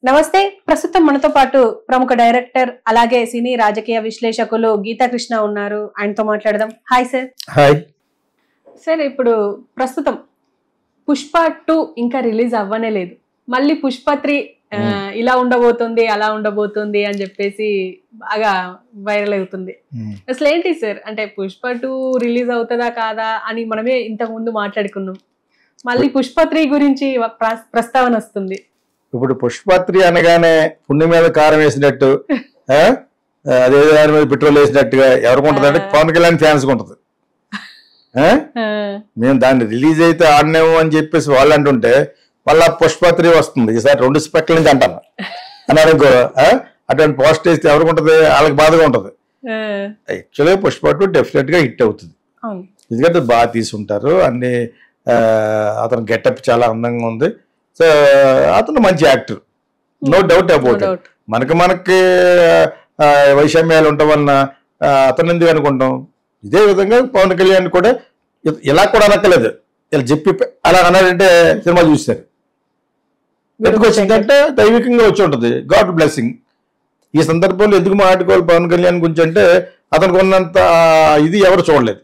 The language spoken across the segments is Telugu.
నమస్తే ప్రస్తుతం మనతో పాటు ప్రముఖ డైరెక్టర్ అలాగే సినీ రాజకీయ విశ్లేషకులు గీతా కృష్ణ ఉన్నారు ఆయనతో మాట్లాడదాం హాయ్ సార్ హాయ్ సార్ ఇప్పుడు ప్రస్తుతం పుష్ప టూ ఇంకా రిలీజ్ అవ్వనే లేదు మళ్ళీ పుష్ప త్రీ ఆ, ఇలా ఉండబోతుంది అలా ఉండబోతుంది అని చెప్పేసి బాగా వైరల్ అవుతుంది అసలు ఏంటి సార్ అంటే పుష్ప టూ రిలీజ్ అవుతుందా కాదా అని మనమే ఇంతకు ముందు మాట్లాడుకున్నాం మళ్ళీ పుష్ప త్రీ గురించి ప్ర- ప్రస్తావన వస్తుంది ఇప్పుడు పుష్పత్రి అనగానే పుణ్యం మీద కారం వేసినట్టు ఆ? అదే దాని మీద పెట్రోల్ వేసినట్టుగా ఎవరికి ఉంటుంది అంటే పవన్ కళ్యాణ్ ఫ్యాన్స్ ఉంటుంది ఆ? ఆ, మేము దాన్ని రిలీజ్ అయితే ఆడినాము అని చెప్పేసి వాళ్ళు అంటుంటే మళ్ళా పుష్పత్రి వస్తుంది ఈసారి రెండు స్పెక్ల నుంచి అంటాను అని అనుకో ఆ? అటువంటి పోస్ట్ వేస్తే ఎవరికి ఉంటుంది వాళ్ళకి బాధగా ఉంటుంది ఆ, యాక్చువల్గా పుష్ప టూ డెఫినెట్ గా హిట్ అవుతుంది అవును ఎందుకంటే బాగా తీసుంటారు అన్ని ఆ, అతని గెటప్ చాలా అందంగా ఉంది సో అతను మంచి actor no doubt no about doubt మనకి మనకి ఆ, వైషమ్యాలు ఉండడం వలన ఆ, అతను ఎందుకు అనుకుంటాం ఇదే విధంగా పవన్ కళ్యాణ్ కూడా ఇ- ఇలా కూడా అనక్కలేదు ఇలా చెప్పి అలా అన్నాడంటే సినిమా చూస్తారు ఎందుకు వచ్చిందంటే దైవికంగా వచ్చి ఉంటుంది గాడ్ బ్లెస్సింగ్ ఈ సందర్భంలో ఎందుకు మాట్లాడుకోవాలి పవన్ కళ్యాణ్ గురించి అంటే అతనికి ఉన్నంత ఇది ఎవరు చూడలేదు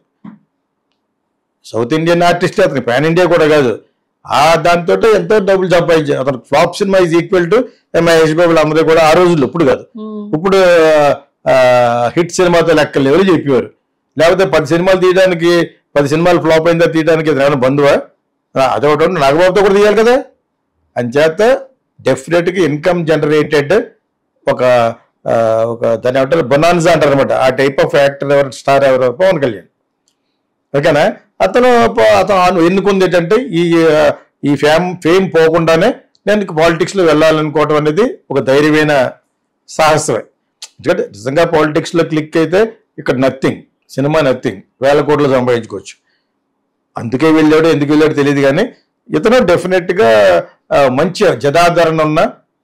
సౌత్ ఇండియన్ ఆర్టిస్ట్ అతనికి పాన్ ఇండియా కూడా కాదు ఆ దాంతో ఎంతో డబ్బులు సంపాదించారు అతను ఫ్లాప్ సినిమా ఈజ్ ఈక్వల్ టు మహేష్ బాబులు అందరూ కూడా ఆ రోజుల్లో ఇప్పుడు కాదు ఉమ్, ఇప్పుడు హిట్ సినిమాతో లెక్క లెవెల్ చెప్పేవారు లేకపోతే పది సినిమాలు తీయడానికి పది సినిమాలు ఫ్లాప్ అయిందా తీయడానికి ఇది ఏమైనా బంధువా ఆ, అదొకటి ఉంది. నాగబాబుతో కూడా తీయాలి కదా అంచేత డెఫినెట్గా ఇన్కమ్ జనరేటెడ్ ఒక ఆ, ఒక దాని ఏమంటారు బొనాన్సా అంటారు అనమాట ఆ టైప్ ఆఫ్ యాక్టర్ ఎవరు స్టార్ ఎవరు పవన్ కళ్యాణ్ ఓకేనా అతను ప- అతను ఎన్నుకుంది ఏంటంటే ఈ ఆ, ఈ ఫేమ్ ఫేమ్ పోకుండానే నేను పాలిటిక్స్ లో వెళ్ళాలనుకోవటం అనేది ఒక ధైర్యమైన సాహసమే ఎందుకంటే నిజంగా పాలిటిక్స్ లో క్లిక్ అయితే ఇక్కడ నథింగ్ సినిమా నథింగ్ వేల కోట్లు సంపాదించుకోవచ్చు అందుకే వెళ్ళాడు ఎందుకు వెళ్ళాడు తెలియదు కానీ ఇతను డెఫినెట్ గా ఆ, మంచి జనాదరణ ఉన్న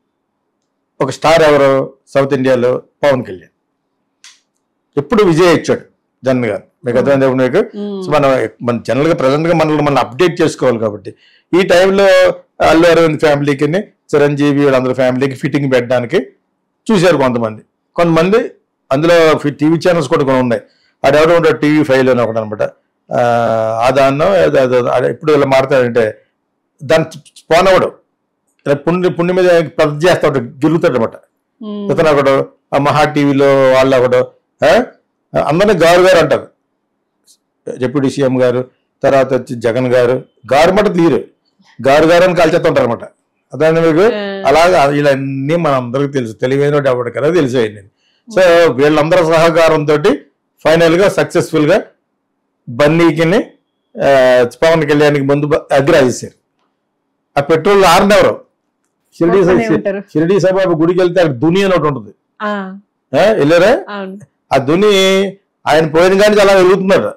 ఒక స్టార్ ఎవరు సౌత్ ఇండియాలో పవన్ కళ్యాణ్ ఎప్పుడు విజయ్ ఇచ్చాడు జన్ గారు మీకు అర్థమైంది మీకు ఉమ్, సో మనం మన జనరల్ గా ప్రజెంట్ గా మనల్ని మనం అప్డేట్ చేసుకోవాలి కాబట్టి ఈ టైంలో అల్లు అరవింద్ ఫ్యామిలీకి చిరంజీవి వీళ్ళందరి ఫ్యామిలీకి ఫిట్టింగ్ పెట్టడానికి చూశారు కొంతమంది కొంతమంది అందులో టీవీ ఛానల్స్ కూడా కొన్ని ఉన్నాయి అది ఎవరు ఉంటాడు టీవీ ఫైవ్ అని ఒకటి అనమాట ఆ దాన్నో ఏదో- ఏదో- అదే ఇప్పుడు ఇలా మారుతాడంటే దాన్ని స్పాన్ అవ్వడు ఇలా పుణ్య పుణ్య మీద పెద్ద చేస్తా ఉంటాడు గెలుగుతాడు అనమాట ఉమ్, ఇతను ఒకడు ఆ మహా టీవీలో వాళ్ళు ఒకడు ఆ? అందరినీ గారు గారు అంటారు డిప్యూటీ సీఎం గారు తర్వాత వచ్చి జగన్ గారు గారు మట తీరు గారు గారు అని కాల్చేస్తుంటారు అనమాట అదే మీకు ఆ, అలాగా వీళ్ళన్నీ మన అందరికి తెలుసు తెలివైన ఎవరి కదా తెలుసు అయింది సో వీళ్ళందరి సహకారంతో ఫైనల్ గా సక్సెస్ఫుల్ గా బన్నీకి ఆ, పవన్ కళ్యాణ్కి ముందు అగ్రాజేశారు ఆ పెట్రోల్ ఆరినెవరు షిరిడి వస్తూనే ఉంటారు. షిరిడి సాయిబాబా గుడికి వెళ్తే అక్కడ దుని అని ఒకటి ఉంటుంది ఆ, ఆ, వెళ్ళారా అవును ఆ దుని ఆయన పోయిన కానీ అలా వెలుగుతున్నాడు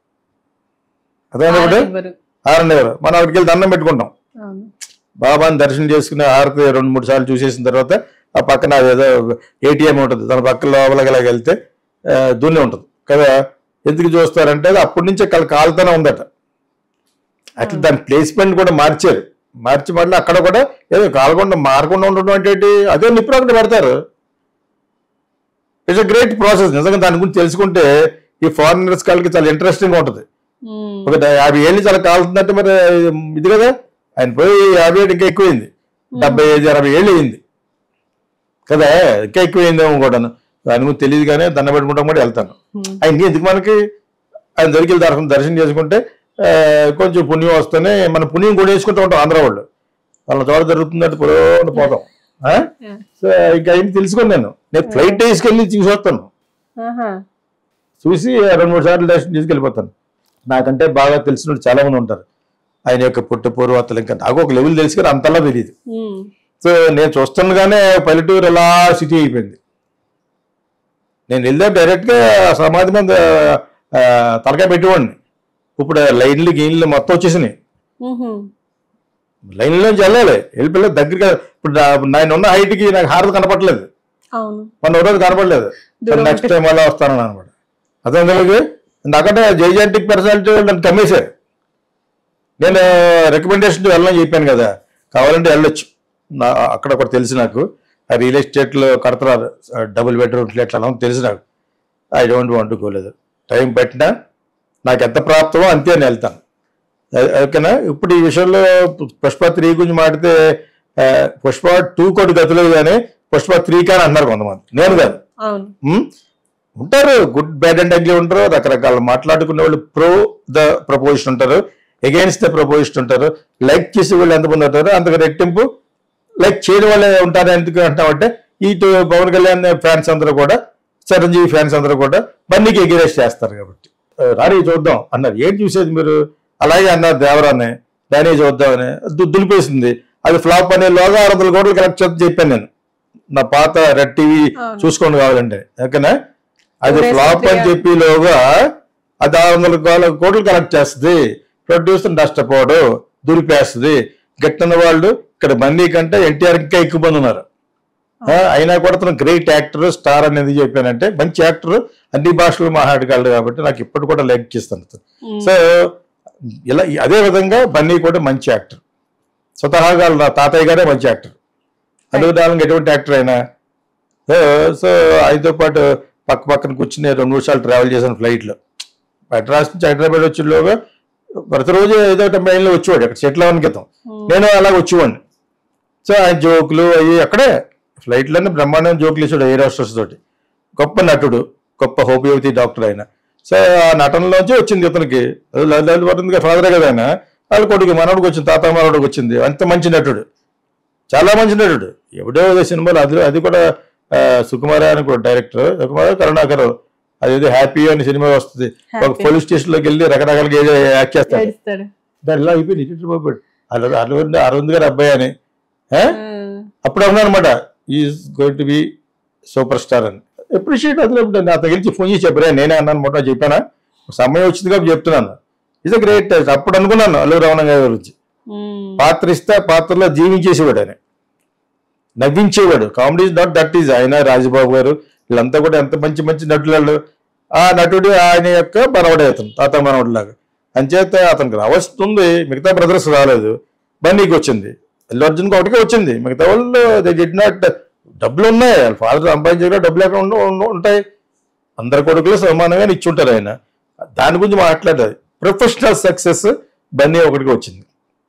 అదే ఆరనివ్వరు. ఆరనేవారు మనం అక్కడికి వెళ్ళి దండం పెట్టుకుంటాం అవును బాబాని దర్శనం చేసుకుని హారతి రెండు మూడు సార్లు చూసేసిన తర్వాత ఆ పక్కన అదేదో ఏటీఎం ఉంటుంది దాని పక్కన లోపలికి ఇలా వెళ్తే ఆ, దున్ని ఉంటుంది కదా ఎందుకు చూస్తారంటే అది అప్పటి నుంచి అక్కడ కాలుతూనే ఉందట అట్లా దాని ప్లేస్మెంట్ కూడా మార్చారు మార్చి మళ్ళీ అక్కడ కూడా ఏదో కాలకుండా మారకుండా ఉండడం అంటే ఏంటి? అదే నిప్పుడు అక్కడ పెడతారు ఇట్స్ అ గ్రేట్ ప్రాసెస్ నిజంగా దాని గురించి తెలుసుకుంటే ఈ ఫారినర్స్ వాళ్ళకి చాలా ఇంట్రెస్టింగ్ ఉంటుంది ఉమ్, ఒక డ- యాభై ఏళ్ళు చాలా కాలుతుందంటే మరి ఇది కదా ఆయన పోయి యాభై ఏళ్ళు ఇంకా ఎక్కువైంది డెబ్బై ఐదు అరవై ఏళ్ళు అయింది కదా ఇంకా ఎక్కువైందేమో కూడాను దాని గురించి తెలియదు కానీ దండ పెట్టుకుంటాం కూడా వెళ్తాను ఉమ్, ఆయన ఎందుకు మనకి ఆయన దగ్గరికి దర్శనం దర్శనం చేసుకుంటే ఆ, కొంచెం పుణ్యం వస్తేనే మన పుణ్యం కూడా వేసుకుంటూ ఉంటాం ఆంధ్ర వాళ్ళు వాళ్ళ చోట జరుగుతుందంటే పురోగమన పోతాం ఆ? Yeah. సో ఇంకా ఆయన తెలుసుకుని నేను నేను ఫ్లైట్ వేసుకెళ్ళి చూసి వస్తాను ఆహా, చూసి రెండు మూడు సార్లు దర్శనం తీసుకెళ్ళిపోతాను నాకంటే బాగా తెలిసిన వాళ్ళు చాలా మంది ఉంటారు ఆయన యొక్క పుట్టు పూర్వతలు ఇంకా నాకు ఒక లెవెల్ తెలిసి కానీ అంతలా తెలియదు ఉమ్, సో నేను చూస్తుండగానే పల్లెటూరు ఎలా సిటీ అయిపోయింది నేను వెళ్తే డైరెక్ట్గా సమాధి మీద ఆ, తలకాయ పెట్టేవాడిని ఇప్పుడు లైన్లు గీన్లు మొత్తం వచ్చేసినాయి ఉహు, లైన్లోంచి వెళ్ళాలి వెళ్ళిపోయి దగ్గరగా ఇప్పుడు నా- నేను ఉన్న హైట్కి నాకు హారత కనపడలేదు అవును మొన్న రోజు కనపడలేదు దూరం నెక్స్ట్ టైం అలా వస్తాను అనమాట అదే మీకు నాకంటే జైజాంటిక్ పర్సనాలిటీ నన్ను కమ్మేశారు నేను రికమెండేషన్ వెళ్ళని చెప్పాను కదా కావాలంటే వెళ్ళొచ్చు నా అక్కడ కూడా తెలుసు నాకు ఆ రియల్ ఎస్టేట్లో కడుతున్నారు డబుల్ బెడ్రూమ్ ఫ్లాట్లు అలా తెలుసు నాకు ఐ డోంట్ వాంట్ టు గోలేదు టైం పెట్టినా నాకు ఎంత ప్రాప్తమో అంతే నేను వెళ్తాను ఓ- ఓకేనా ఇప్పుడు ఈ విషయంలో పుష్ప త్రీ గురించి మాడితే ఆ, పుష్ప టూ కోటి గతులేదు కానీ పుష్ప త్రీ కానీ అన్నారు కొంతమంది నేను కాదు అవును ఉమ్, ఉంటారు గుడ్ బ్యాడ్ అండ్ అగ్లీ ఉంటారు రకరకాల మాట్లాడుకునే వాళ్ళు ప్రో ద ప్రపోజిషన్ ఉంటారు అగైన్స్ ద ప్రపోజిషన్ ఉంటారు లైక్ చేసే వాళ్ళు ఎంతమంది ఉంటారు అంతకు రెట్టింపు లైక్ చేయని వాళ్ళే ఉంటారు ఎందుకు అంటామంటే ఇటు పవన్ కళ్యాణ్ ఫ్యాన్స్ అందరూ కూడా చిరంజీవి ఫ్యాన్స్ అందరూ కూడా బండికి ఎగిరేస్ చేస్తారు కాబట్టి ఆ, రాని చూద్దాం అన్నారు ఏం చూసేది మీరు అలాగే అన్నారు దేవరాన్ని దాని చూద్దామని దు- దులిపేసింది అది ఫ్లాప్ అనే లోగా ఆరు వందల కోట్లు కలెక్ట్ చేద్దాం చెప్పాను నేను నా పాత రెడ్ టీవీ అవును. చూసుకోండి కావాలంటే ఓకేనా అది ఊరేసి ఫ్లాప్ అని తిరిగారు. చెప్పి లోగా అది ఆరు వందల కోట్ల- కోట్లు కలెక్ట్ చేస్తుంది ప్రొడ్యూసర్ నష్టపోడు దులిపేస్తుంది గట్టిన వాళ్ళు ఇక్కడ మనీ కంటే ఎన్టీఆర్ ఇంకా ఎక్కువ మంది ఉన్నారు ఆ, అయినా కూడా తను గ్రేట్ యాక్టర్ స్టార్ అనేది చెప్పానంటే మంచి యాక్టర్ అన్ని భాషలు మాట్లాడగలడు కాబట్టి నాకు ఇప్పుడు కూడా లైక్ చేస్తాను ఉమ్. సో ఇలా అదే విధంగా బన్నీ కూడా మంచి యాక్టర్ స్వతహాగా నా తాతయ్య గారే మంచి యాక్టర్ అనుదానం ఎటువంటి యాక్టర్ అయినా సో సో ఆయనతో పాటు పక్క పక్కన కూర్చుని రెండు నిమిషాలు ట్రావెల్ చేశాను ఫ్లైట్లో మెడ్రాస్ నుంచి హైదరాబాద్ వచ్చేలోగా ప్రతిరోజు ఏదో ఒక ట్రైన్లో వచ్చేవాడు అక్కడ సెటిల్ అవ్వని క్రితం ఉమ్. నేను అలా వచ్చేవాడిని సో ఆయన జోకులు అవి అక్కడే ఫ్లైట్లోనే బ్రహ్మాండం జోకులు ఇచ్చాడు ఎయిర్ హోస్టర్స్ తోటి గొప్ప నటుడు గొప్ప హోమియోపతి డాక్టర్ ఆయన సో ఆ నటనలోంచి వచ్చింది ఇతనికి లలిత పడుతుంది ఫాదరే కదా ఆయన వాళ్ళ కొడుకు మనవడికి వచ్చింది తాత మనవడికి వచ్చింది అంత మంచి నటుడు చాలా మంచి నటుడు ఎవడో ఏదో సినిమాలు అది అది కూడా ఆ, సుకుమార అని కూడా డైరెక్టర్ సుకుమార కరుణాకర్ అదేదో హ్యాపీ అని సినిమా వస్తుంది ఒక Happy. పోలీస్ స్టేషన్ లోకి వెళ్ళి రకరకాలుగా ఏదో యాక్ట్ చేస్తాడు ఏడుస్తాడు దాని ఇలా అయిపోయింది ఇటు బాబు అరవింద్ అరవింద్ అరవింద్ గారు అబ్బాయి అని ఆ? ఉమ్. అప్పుడు అన్నా అనమాట is going to be super star అని అప్రిషియేట్ అదిలో ఉంటుంది నా తగిలించి ఫోన్ చేసి చెప్పరా నేనే అన్నాను మొట్ట చెప్పానా సమయం వచ్చింది కాబట్టి చెప్తున్నాను ఇస్ అ గ్రేట్ అప్పుడు అనుకున్నాను అల్లు రమణ గారి గురించి ఉమ్. పాత్ర ఇస్తే ఆ పాత్రలో జీవించేసేవాడు ఆయన నవ్వించేవాడు కామెడీ నాట్ దట్ ఈజ్ ఆయన రాజబాబు గారు వీళ్ళంతా కూడా ఎంత మంచి మంచి నటులు ఆ నటుడు ఆయన యొక్క మనవడే అతను తాత మనవడు లాగా అంచేత అతనికి రావస్తుంది మిగతా బ్రదర్స్ రాలేదు బన్నీకి వచ్చింది అల్లు అర్జున్కి ఒకటికే వచ్చింది మిగతా వాళ్ళు దే డిడ్ నాట్ డబ్బులు ఉన్నాయి వాళ్ళ ఫాదర్ సంపాదించే డబ్బులు ఎక్కడ ఉండ- ఉండ- ఉంటాయి అందరి కొడుకులు సమానంగా ఇచ్చుంటారు ఆయన దాని గురించి మాట్లాడారు ప్రొఫెషనల్ సక్సెస్ బన్నీ ఒకటికి వచ్చింది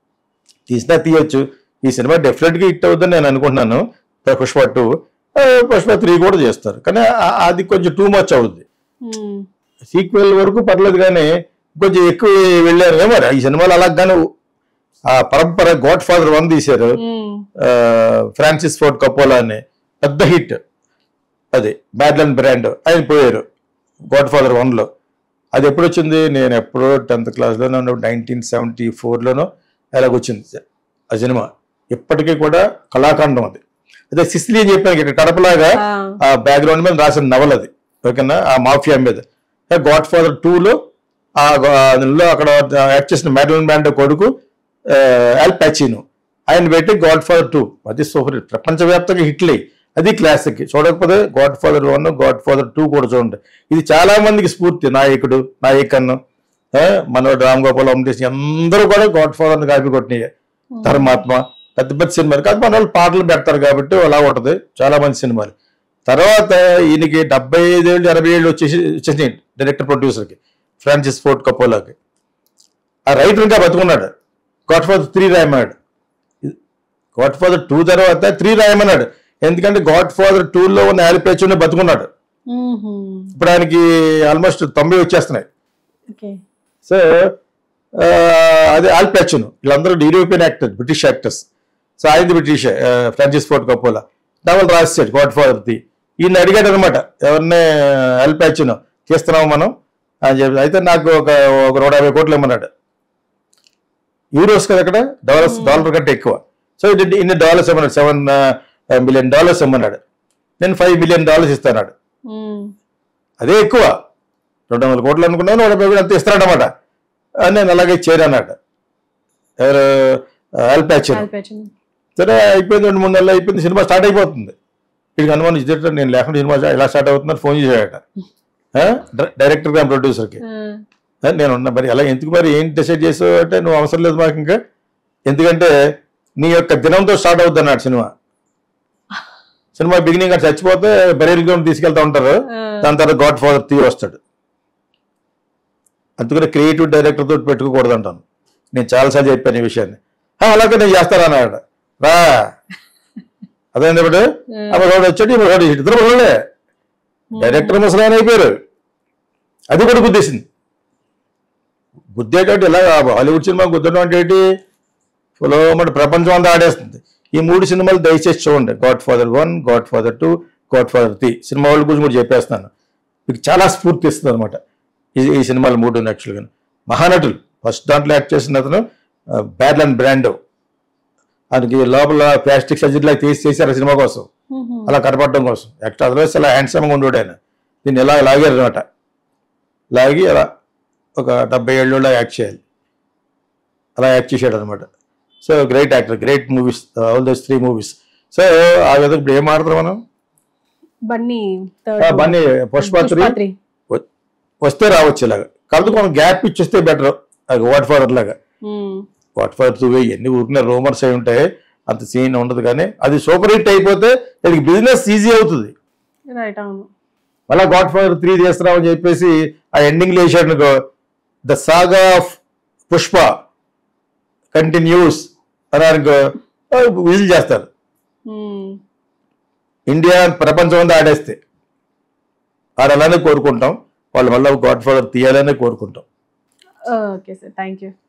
తీసినా తీయొచ్చు ఈ సినిమా డెఫినెట్ గా హిట్ అవుతుందని నేను అనుకుంటున్నాను పుష్ప టూ పుష్ప త్రీ కూడా చేస్తారు కానీ ఆ- అది కొంచెం టూ మచ్ అవుద్ది ఉమ్. సీక్వెల్ వరకు పర్లేదు కానీ కొంచెం ఎక్కువ వెళ్ళారు ఏమో మరి ఈ సినిమాలు అలా కానీ ఆ పరంపర గాడ్ ఫాదర్ వన్ తీశారు ఉమ్. ఆ, ఫ్రాన్సిస్ ఫోర్డ్ కపోలా అని పెద్ద హిట్ అది బ్యాడ్లన్ బ్రాండ్ ఆయన పోయారు గాడ్ ఫాదర్ వన్లో అది ఎప్పుడు వచ్చింది నేను ఎప్పుడో టెన్త్ క్లాస్లోనో నైన్టీన్ సెవెంటీ ఫోర్లోనో అలాగొచ్చింది ఆ సినిమా ఇప్పటికీ కూడా కళాఖండం అది అదే సిసిలీ అని చెప్పాను ఇక్కడ కడపలాగా ఆ. ఆ బ్యాక్గ్రౌండ్ మీద రాసిన నవల అది ఓకేనా ఆ మాఫియా మీద గాడ్ ఫాదర్ టూలో ఆ గ- అందులో అక్కడ యాక్ట్ చేసిన మ్యాడలన్ బ్యాండ్ కొడుకు ఆల్ ప్యాచిను ఆయన పెట్టి గాడ్ ఫాదర్ టూ అది సూపర్ హిట్ ప్రపంచవ్యాప్తంగా హిట్లే అది క్లాసిక్ చూడకపోతే Godfather one Godfather two కూడా చూడండి ఇది చాలా మందికి స్ఫూర్తి నాయకుడు నాయకన్ను ఆ, మనోడు రామ్ గోపాల్ అమృతేష్ అందరూ కూడా గాడ్ ఫాదర్ కాపీ కొట్టినాయి ధర్మాత్మ పెద్ద పెద్ద సినిమాలు కాదు మన వాళ్ళు పాటలు పెడతారు కాబట్టి అలా ఉంటది చాలా మంచి సినిమాలు తర్వాత ఈయనకి డెబ్బై ఐదేళ్ళు ఎనభై ఏళ్ళు వచ్చేసి వచ్చేసినాయి డైరెక్టర్ ప్రొడ్యూసర్కి ఫ్రాన్సిస్ ఫోర్ట్ కపోలాకి ఆ రైటర్ ఇంకా బతుకున్నాడు గాడ్ ఫాదర్ త్రీ రాయమన్నాడు గాడ్ ఫాదర్ టూ తర్వాత త్రీ రాయమన్నాడు ఎందుకంటే గాడ్ ఫాదర్ టూలో ఉన్న యాలిపేచుని బతుకున్నాడు ఉహుం. ఇప్పుడు ఆయనకి ఆల్మోస్ట్ తొంభై వచ్చేస్తున్నాయి ఓకే సో ఆ, అదే ఆల్ ప్యాచును వీళ్ళందరూ European actor British actors so ఆయనది British Francis Ford Coppola novel రాశాడు గాడ్ ఫాదర్ ది ఈయన అడిగాడు అనమాట ఎవరిని ఆల్ ప్యాచును తీస్తున్నాము మనం అని చెప్పి అయితే నాకు ఒక ఒక నూట యాభై కోట్లు ఇమ్మన్నాడు యూరోస్ కదా అక్కడ డాలర్స్ డాలర్ కంటే ఎక్కువ సో ఇది ఇన్ని డాలర్స్ ఇమ్మన్నాడు సెవెన్ మిలియన్ డాలర్స్ ఇమ్మన్నాడు నేను ఫైవ్ మిలియన్ డాలర్స్ ఇస్తాడు ఉమ్. అదే ఎక్కువ రెండు వందల కోట్లు అనుకున్నాను నూట యాభై అంత ఇస్తాడనమాట నేను అలాగే చేరానట ఎవరు అల్పాచ్ ఆల్పేచన్. సరే అయిపోయింది రెండు మూడు నెలలు అయిపోయింది సినిమా స్టార్ట్ అయిపోతుంది వీడికి అనుమానం ఇదేంటో నేను లేకుండా సినిమా ఎలా స్టార్ట్ అవుతుందని ఫోన్ చేశాడట డైరెక్టర్ గా ప్రొడ్యూసర్కి ఆ. నేను ఉన్నా మరి అలా ఎందుకు మరి ఏం డిసైడ్ చేసావు అంటే నువ్వు అవసరం లేదు మాకు ఇంకా ఎందుకంటే నీ యొక్క దినంతో స్టార్ట్ అవుద్ది అన్నాడు సినిమా సినిమా బిగినింగ్ అక్కడ చచ్చిపోతే బెరీల్ గ్రౌండ్ తీసుకెళ్తా ఉంటారు ఆ, దాని తర్వాత గాడ్ ఫాదర్ తీ వస్తాడు అందుకని క్రియేటివ్ డైరెక్టర్ తోటి పెట్టుకోకూడదు అంటాను నేను చాలాసార్లు చెప్పాను ఈ విషయాన్ని "ఆ, అలాగే నేను చేస్తాను అన్నాడు రా అదేంటి ఇప్పుడు అప్పుడు వాడు వచ్చాడు ఇప్పుడు వాడు ఇద్దరు వాళ్ళే డైరెక్టర్ ముసలాయన అయిపోయారు అది కూడా గుద్దేసింది గుద్దేటట్టు ఇలా హాలీవుడ్ సినిమా గుద్దడం అంటే ఏంటి ఫులోమటి ప్రపంచం అంతా ఆడేస్తుంది ఈ మూడు సినిమాలు దయచేసి చూడండి Godfather one Godfather two Godfather three సినిమా వాళ్ళ గురించి కూడా చెప్పేస్తాను మీకు చాలా స్ఫూర్తి ఇస్తుంది అనమాట ఈ ఈ సినిమాలు మూడు యాక్చువల్గా మహానటులు ఫస్ట్ దాంట్లో యాక్ట్ చేసిన అతను బ్యాడ్లన్ బ్రాండ్ ఆయనకి లోపల ప్లాస్టిక్ సర్జరీ లాగా తీసి చేశారు ఆ సినిమా కోసం మ్మ్. అలా కనపడడం కోసం యాక్ట్ అదర్వైజ్ అలా హ్యాండ్సమ్గా ఉండేవాడు ఆయన దీన్ని ఇలా లాగారు అనమాట లాగి అలా ఒక డెబ్బై ఏళ్ళలో యాక్ట్ చేయాలి అలా యాక్ట్ చేశాడు అనమాట so great actor great movies all those three movies so ఆ విధంగా ఇప్పుడు ఏం ఆడతాం మనం బన్నీ ఆ, బన్నీ పుష్ప త్రీ పుష్పత్రి వస్తే రావచ్చు ఇలాగా కాబట్టి మనం గ్యాప్ ఇచ్చేస్తే బెటర్ వాట్ ఫాదర్ లాగా వాట్ ఫాదర్ టూ ఎన్ని ఊరికిన రూమర్స్ అయి ఉంటాయి అంత సీన్ ఉండదు కానీ అది సూపర్ హిట్ అయిపోతే దానికి బిజినెస్ ఈజీ అవుతుంది రైట్ అవును మళ్ళా గాడ్ ఫాదర్ త్రీ చేస్తున్నామని చెప్పేసి ఆ ఎండింగ్ వేసాడు అనుకో the saga of Pushpa continues అని అనుకో విజిల్ చేస్తారు మ్మ్. ఇండియా ప్రపంచం అంతా ఆడేస్తే ఆడాలనే కోరుకుంటాం వాళ్ళు మళ్ళీ గాడ్ ఫాదర్ తీయాలనే కోరుకుంటాం ఓకే సార్ థ్యాంక్ యూ